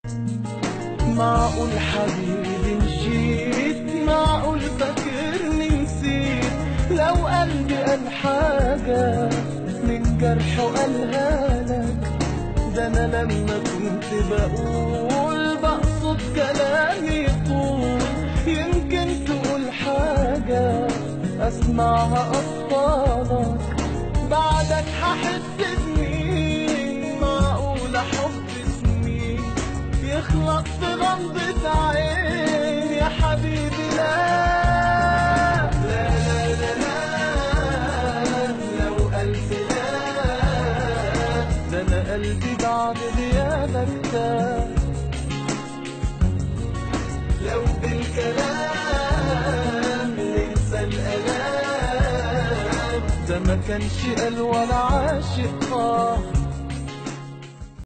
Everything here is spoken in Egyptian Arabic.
معقول حبيبي مشيت معقول فاكرني نسيت لو قلبي قال حاجة من جرحه قالها لك ده انا لما كنت بقول بقصد كلامي طول يمكن تقول حاجة اسمعها اطفالك بعدك هحس بمين معقولة حب سنين يخلص في غمضة عين يا حبيبي لا لا لا لا لا لو قلبي لا ده انا قلبي بعد غيابك تاه لو بالكلام ننسى الالام ده ما كانش قال ولا عاشق اه